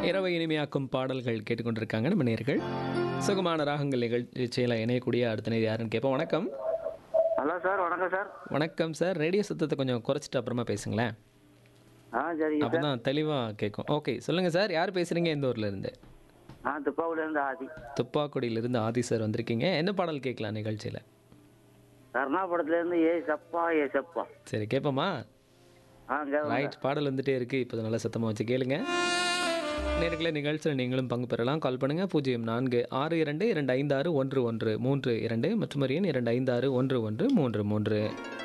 இரவை இனிமையாக்கும் பாடல்கள் கேட்டுக்கொண்டிருக்காங்க நம்ம நேர்கள் சுகமான ராகங்கள் நிகழ்ச்சியில் இணையக்கூடிய அடுத்த நேரம் யாருன்னு கேட்போம் வணக்கம் ஹலோ சார் வணக்கம் சார் வணக்கம் சார் ரேடியோ சத்தத்தை கொஞ்சம் குறைச்சிட்டு அப்புறமா பேசுங்களேன் ஆ சரிங்க அப்போ சார் தான் தெளிவாக கேட்கும் ஓகே சொல்லுங்கள் சார் யார் பேசுகிறீங்க எந்த ஊர்ல இருந்து நான் துப்பாவுலேருந்து ஆதி துப்பாக்குடியிலிருந்து ஆதி சார் வந்திருக்கீங்க என்ன பாடல் கேட்கலாம் நிகழ்ச்சியில் கருணாபுரத்துலேருந்து ஏ சப்பா ஏ சப்பா சரி கேட்போமா ஆ கேளுங்க ரைட் பாடல் வந்துட்டே இருக்குது இப்போ நல்லா சத்தமாக வச்சு கேளுங்க நேர்களை நிகழ்ச்சியில் நீங்களும் பங்கு பெறலாம் கால் பண்ணுங்கள் பூஜ்ஜியம் நான்கு ஆறு இரண்டு இரண்டு ஐந்து ஆறு ஒன்று ஒன்று மூன்று இரண்டு மற்றும் ஒரு எண் இரண்டு ஐந்து ஆறு ஒன்று ஒன்று மூன்று மூன்று